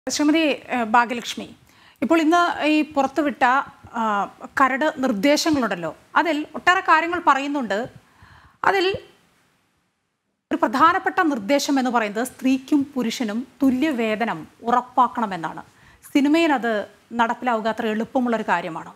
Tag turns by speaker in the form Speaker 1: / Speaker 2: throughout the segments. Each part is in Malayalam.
Speaker 1: ശ്രീമതി ഏഹ്, ഭാഗ്യലക്ഷ്മി ഇപ്പോൾ ഇന്ന് ഈ പുറത്തുവിട്ട ആ, കരട് നിർദ്ദേശങ്ങളുണ്ടല്ലോ അതിൽ ഒട്ടേറെ കാര്യങ്ങൾ പറയുന്നുണ്ട് അതിൽ ഒരു പ്രധാനപ്പെട്ട നിർദ്ദേശം എന്ന് പറയുന്നത് സ്ത്രീക്കും പുരുഷനും തുല്യവേതനം ഉറപ്പാക്കണമെന്നാണ് സിനിമയിൽ അത് നടപ്പിലാവുക അത്ര എളുപ്പമുള്ളൊരു കാര്യമാണ്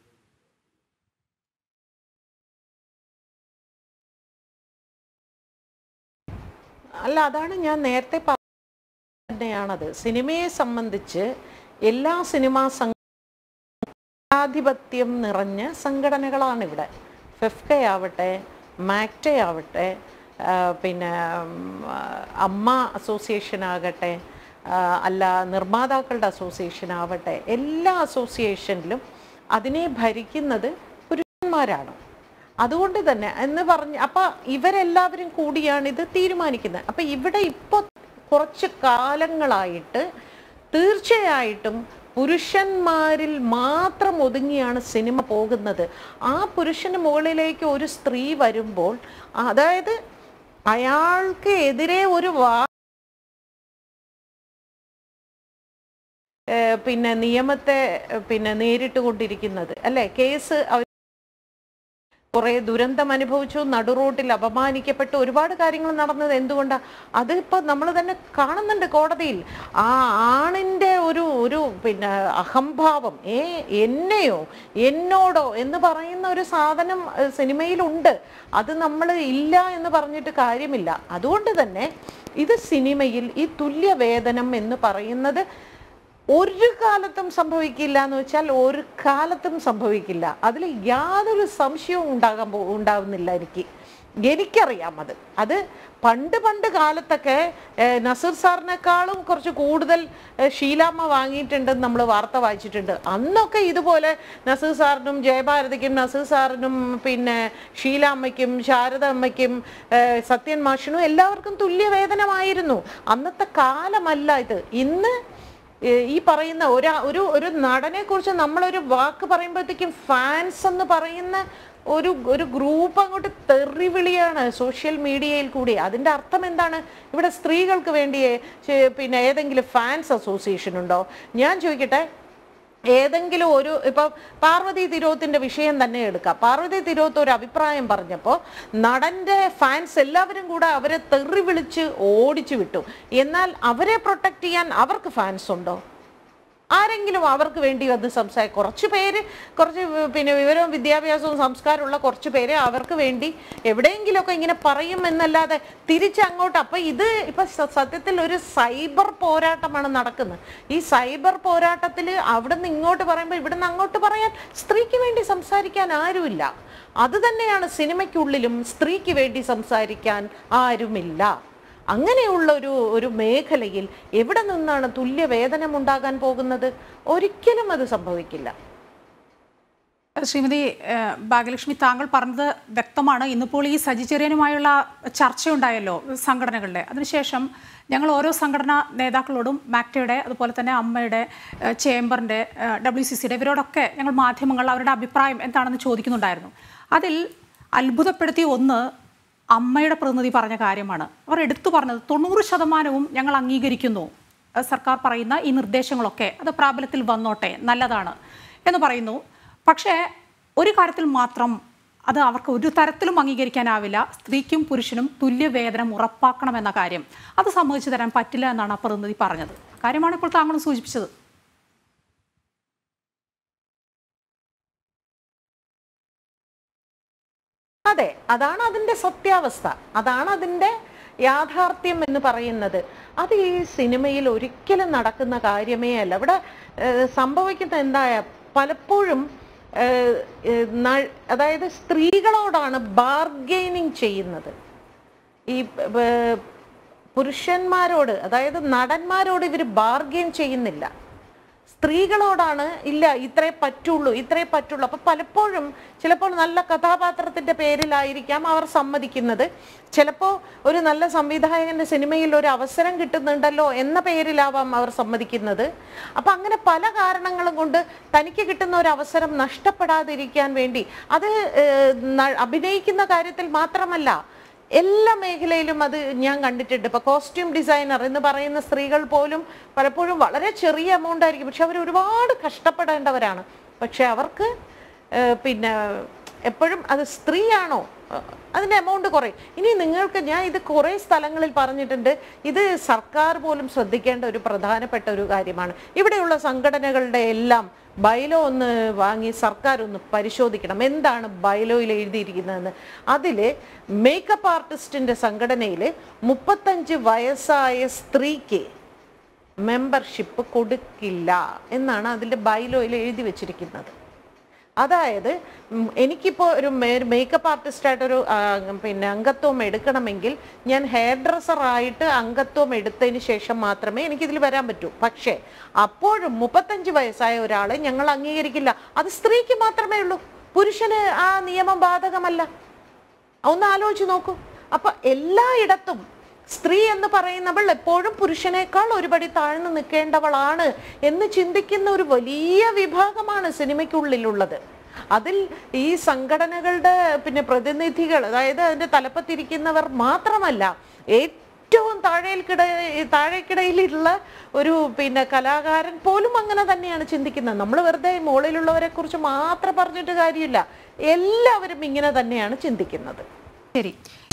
Speaker 2: അല്ല അതാണ് ഞാൻ നേരത്തെ പറഞ്ഞ തന്നെയാണത് സിനിമയെ സംബന്ധിച്ച് എല്ലാ സിനിമാ സംഘാധിപത്യം നിറഞ്ഞ സംഘടനകളാണ് ഇവിടെ ഫെഫ്ക ആവട്ടെ മാക്ട ആവട്ടെ ആ, പിന്നെ ഉം, ആ, അമ്മ അസോസിയേഷൻ ആകട്ടെ ആ, അല്ല നിർമ്മാതാക്കളുടെ അസോസിയേഷൻ ആവട്ടെ എല്ലാ അസോസിയേഷനിലും അതിനെ ഭരിക്കുന്നത് പുരുഷന്മാരാണ് അതുകൊണ്ട് തന്നെ എന്ന് പറഞ്ഞ് അപ്പൊ ഇവരെല്ലാവരും കൂടിയാണ് ഇത് തീരുമാനിക്കുന്നത് അപ്പൊ ഇവിടെ ഇപ്പൊ കുറച്ച് കാലങ്ങളായിട്ട് തീർച്ചയായിട്ടും പുരുഷന്മാരിൽ മാത്രം ഒതുങ്ങിയാണ് സിനിമ പോകുന്നത് ആ പുരുഷന് മുകളിലേക്ക് ഒരു സ്ത്രീ വരുമ്പോൾ അതായത് അയാൾക്ക് എതിരെ ഒരു വാ ഏഹ് പിന്നെ നിയമത്തെ ഏഹ് പിന്നെ നേരിട്ട് കൊണ്ടിരിക്കുന്നത് അല്ലെ കേസ് അവർ കുറെ ദുരന്തം അനുഭവിച്ചു നടുറോട്ടിൽ അപമാനിക്കപ്പെട്ടു ഒരുപാട് കാര്യങ്ങൾ നടന്നത് എന്തുകൊണ്ടാ അതിപ്പോ നമ്മൾ തന്നെ കാണുന്നുണ്ട് കോടതിയിൽ ആ ആണിന്റെ ഒരു ഒരു പിന്നെ അഹംഭാവം ഏ എന്നെയോ എന്നോടോ എന്ന് പറയുന്ന ഒരു സാധനം ഏഹ്, സിനിമയിലുണ്ട് അത് നമ്മൾ ഇല്ല എന്ന് പറഞ്ഞിട്ട് കാര്യമില്ല അതുകൊണ്ട് തന്നെ ഇത് സിനിമയിൽ ഈ തുല്യവേതനം എന്ന് പറയുന്നത് ഒരു കാലത്തും സംഭവിക്കില്ല എന്ന് വെച്ചാൽ ഒരു കാലത്തും സംഭവിക്കില്ല അതിൽ യാതൊരു സംശയവും ഉണ്ടാകാൻ പോ ഉണ്ടാവുന്നില്ല എനിക്ക് എനിക്കറിയാം അത് അത് പണ്ട് പണ്ട് കാലത്തൊക്കെ ഏഹ്, നസീർ സാറിനേക്കാളും കുറച്ച് കൂടുതൽ ഏഹ്, ഷീലാമ്മ വാങ്ങിയിട്ടുണ്ടെന്ന് നമ്മൾ വാർത്ത വായിച്ചിട്ടുണ്ട് അന്നൊക്കെ ഇതുപോലെ നസീർ സാറിനും ജയഭാരതിക്കും നസീർ സാറിനും പിന്നെ ഷീലാമ്മയ്ക്കും ശാരദ അമ്മയ്ക്കും ഏഹ്, സത്യൻ മാഷിനും എല്ലാവർക്കും തുല്യവേതനമായിരുന്നു അന്നത്തെ കാലമല്ല ഇത് ഇന്ന് ഏഹ് ഈ പറയുന്ന ഒരാ ഒരു ഒരു നടനെ കുറിച്ച് നമ്മളൊരു വാക്ക് പറയുമ്പോഴത്തേക്കും ഫാൻസ് എന്ന് പറയുന്ന ഒരു ഒരു ഗ്രൂപ്പ് അങ്ങോട്ട് തെറിവിളിയാണ് സോഷ്യൽ മീഡിയയിൽ കൂടി അതിന്റെ അർത്ഥം എന്താണ് ഇവിടെ സ്ത്രീകൾക്ക് വേണ്ടി ചെ- പിന്നെ ഏതെങ്കിലും ഫാൻസ് അസോസിയേഷൻ ഉണ്ടോ ഞാൻ ചോദിക്കട്ടെ ഏതെങ്കിലും ഒരു ഇപ്പൊ പാർവതി തിരോത്തിന്റെ വിഷയം തന്നെ എടുക്കാം പാർവതി തിരോത്ത് ഒരു അഭിപ്രായം പറഞ്ഞപ്പോൾ നടന്റെ ഫാൻസ് എല്ലാവരും കൂടെ അവരെ തെറി വിളിച്ച് ഓടിച്ചു വിട്ടു എന്നാൽ അവരെ പ്രൊട്ടക്ട് ചെയ്യാൻ അവർക്ക് ഫാൻസ് ഉണ്ടോ ആരെങ്കിലും അവർക്ക് വേണ്ടി വന്ന് സംസാരി കുറച്ച് പേര് കുറച്ച് വി- പിന്നെ വിവരവും വിദ്യാഭ്യാസവും സംസ്കാരമുള്ള കുറച്ച് പേര് അവർക്ക് വേണ്ടി എവിടെയെങ്കിലുമൊക്കെ ഇങ്ങനെ പറയും എന്നല്ലാതെ തിരിച്ചങ്ങോട്ട് അപ്പൊ ഇത് ഇപ്പൊ സ- സത്യത്തിൽ ഒരു സൈബർ പോരാട്ടമാണ് നടക്കുന്നത് ഈ സൈബർ പോരാട്ടത്തിൽ അവിടെ നിന്ന് ഇങ്ങോട്ട് പറയുമ്പോൾ ഇവിടെ നിന്ന് അങ്ങോട്ട് പറയാൻ സ്ത്രീക്ക് വേണ്ടി സംസാരിക്കാൻ ആരുമില്ല അത് തന്നെയാണ് സിനിമയ്ക്കുള്ളിലും സ്ത്രീക്ക് വേണ്ടി സംസാരിക്കാൻ ആരുമില്ല അങ്ങനെയുള്ള ഒരു ഒരു മേഖലയിൽ എവിടെ നിന്നാണ് തുല്യ വേതനം ഉണ്ടാകാൻ പോകുന്നത് ഒരിക്കലും അത് സംഭവിക്കില്ല
Speaker 1: ശ്രീമതി ഏഹ്, ഭാഗ്യലക്ഷ്മി താങ്കൾ പറഞ്ഞത് വ്യക്തമാണ് ഇന്നിപ്പോൾ ഈ സജി ചെറിയനുമായുള്ള ചർച്ചയുണ്ടായല്ലോ സംഘടനകളുടെ അതിനുശേഷം ഞങ്ങൾ ഓരോ സംഘടനാ നേതാക്കളോടും മാക്ടയുടെ അതുപോലെ തന്നെ അമ്മയുടെ ഏഹ്, ചേംബറിൻ്റെ ഡബ്ല്യു സി സിയുടെ ഇവരോടൊക്കെ ഞങ്ങൾ മാധ്യമങ്ങൾ അവരുടെ അഭിപ്രായം എന്താണെന്ന് ചോദിക്കുന്നുണ്ടായിരുന്നു അതിൽ അത്ഭുതപ്പെടുത്തിയ ഒന്ന് അമ്മയുടെ പ്രതിനിധി പറഞ്ഞ കാര്യമാണ് അവർ എടുത്തു പറഞ്ഞത് തൊണ്ണൂറ് ശതമാനവും ഞങ്ങൾ അംഗീകരിക്കുന്നു ഏഹ്, സർക്കാർ പറയുന്ന ഈ നിർദ്ദേശങ്ങളൊക്കെ അത് പ്രാബല്യത്തിൽ വന്നോട്ടെ നല്ലതാണ് എന്ന് പറയുന്നു പക്ഷേ ഒരു കാര്യത്തിൽ മാത്രം അത് അവർക്ക് ഒരു തരത്തിലും അംഗീകരിക്കാനാവില്ല സ്ത്രീക്കും പുരുഷനും തുല്യ വേതനം ഉറപ്പാക്കണമെന്ന കാര്യം അത് സമ്മതിച്ചു തരാൻ പറ്റില്ല എന്നാണ് ആ പ്രതിനിധി പറഞ്ഞത് കാര്യമാണ് ഇപ്പോൾ താങ്കളും സൂചിപ്പിച്ചത്
Speaker 2: അതെ അതാണ് അതിന്റെ സത്യാവസ്ഥ അതാണ് അതിന്റെ യാഥാർത്ഥ്യം എന്ന് പറയുന്നത് അത് ഈ സിനിമയിൽ ഒരിക്കലും നടക്കുന്ന കാര്യമേ അല്ല ഇവിടെ ഏഹ്, സംഭവിക്കുന്ന എന്തായ പലപ്പോഴും ഏഹ്, ഏഹ്, ന- അതായത് സ്ത്രീകളോടാണ് ബാർഗെയിനിങ് ചെയ്യുന്നത് ഈ ഏർ, പുരുഷന്മാരോട് അതായത് നടന്മാരോട് ഇവർ ബാർഗെയിൻ ചെയ്യുന്നില്ല സ്ത്രീകളോടാണ് ഇല്ല ഇത്രേ പറ്റുള്ളൂ ഇത്രേ പറ്റുള്ളൂ അപ്പൊ പലപ്പോഴും ചിലപ്പോൾ നല്ല കഥാപാത്രത്തിന്റെ പേരിലായിരിക്കാം അവർ സമ്മതിക്കുന്നത് ചിലപ്പോൾ ഒരു നല്ല സംവിധായകന്റെ സിനിമയിൽ ഒരു അവസരം കിട്ടുന്നുണ്ടല്ലോ എന്ന പേരിലാവാം അവർ സമ്മതിക്കുന്നത് അപ്പൊ അങ്ങനെ പല കാരണങ്ങളും കൊണ്ട് തനിക്ക് കിട്ടുന്ന ഒരു അവസരം നഷ്ടപ്പെടാതിരിക്കാൻ വേണ്ടി അത് ഏർ, ന- അഭിനയിക്കുന്ന കാര്യത്തിൽ മാത്രമല്ല എല്ലാ മേഖലയിലും അത് ഞാൻ കണ്ടിട്ടുണ്ട് ഇപ്പൊ കോസ്റ്റ്യൂം ഡിസൈനർ എന്ന് പറയുന്ന സ്ത്രീകൾ പോലും പലപ്പോഴും വളരെ ചെറിയ എമൗണ്ട് ആയിരിക്കും പക്ഷെ അവർ ഒരുപാട് കഷ്ടപ്പെടേണ്ടവരാണ് പക്ഷെ അവർക്ക് ഏഹ്, പിന്നെ എപ്പോഴും അത് സ്ത്രീയാണോ ഏഹ്, അതിന്റെ എമൗണ്ട് കുറയും ഇനി നിങ്ങൾക്ക് ഞാൻ ഇത് കുറേ സ്ഥലങ്ങളിൽ പറഞ്ഞിട്ടുണ്ട് ഇത് സർക്കാർ പോലും ശ്രദ്ധിക്കേണ്ട ഒരു പ്രധാനപ്പെട്ട ഒരു കാര്യമാണ് ഇവിടെയുള്ള സംഘടനകളുടെ എല്ലാം ബൈലോ ഒന്ന് വാങ്ങി സർക്കാർ ഒന്ന് പരിശോധിക്കണം എന്താണ് ബൈലോയിൽ എഴുതിയിരിക്കുന്നതെന്ന് അതിൽ മേക്കപ്പ് ആർട്ടിസ്റ്റിന്റെ സംഘടനയിൽ മുപ്പത്തഞ്ച് വയസ്സായ സ്ത്രീക്ക് മെമ്പർഷിപ്പ് കൊടുക്കില്ല എന്നാണ് അതിൻ്റെ ബൈലോയിൽ എഴുതി വെച്ചിരിക്കുന്നത് അതായത് ഉം, എനിക്കിപ്പോൾ ഒരു മേക്കപ്പ് ആർട്ടിസ്റ്റായിട്ടൊരു ആ, പിന്നെ അംഗത്വം എടുക്കണമെങ്കിൽ ഞാൻ ഹെയർ ഡ്രസ്സറായിട്ട് അംഗത്വം എടുത്തതിന് ശേഷം മാത്രമേ എനിക്കിതിൽ വരാൻ പറ്റൂ പക്ഷേ അപ്പോഴും മുപ്പത്തഞ്ച് വയസ്സായ ഒരാളെ ഞങ്ങൾ അംഗീകരിക്കില്ല അത് സ്ത്രീക്ക് മാത്രമേ ഉള്ളൂ പുരുഷന് ആ നിയമം ബാധകമല്ല ഒന്ന് ആലോചിച്ച് നോക്കൂ അപ്പൊ എല്ലായിടത്തും സ്ത്രീ എന്ന് പറയുന്നവൾ എപ്പോഴും പുരുഷനേക്കാൾ ഒരുപടി താഴ്ന്നു നിൽക്കേണ്ടവളാണ് എന്ന് ചിന്തിക്കുന്ന ഒരു വലിയ വിഭാഗമാണ് സിനിമയ്ക്കുള്ളിലുള്ളത് അതിൽ ഈ സംഘടനകളുടെ പിന്നെ പ്രതിനിധികൾ അതായത് അതിന്റെ തലപ്പത്തിരിക്കുന്നവർ മാത്രമല്ല ഏറ്റവും താഴേക്കിട താഴേക്കിടയിലുള്ള ഒരു പിന്നെ കലാകാരൻ പോലും അങ്ങനെ തന്നെയാണ് ചിന്തിക്കുന്നത് നമ്മൾ വെറുതെ മുകളിലുള്ളവരെ കുറിച്ച് മാത്രം പറഞ്ഞിട്ട് കാര്യമില്ല എല്ലാവരും ഇങ്ങനെ തന്നെയാണ് ചിന്തിക്കുന്നത്
Speaker 1: ശരി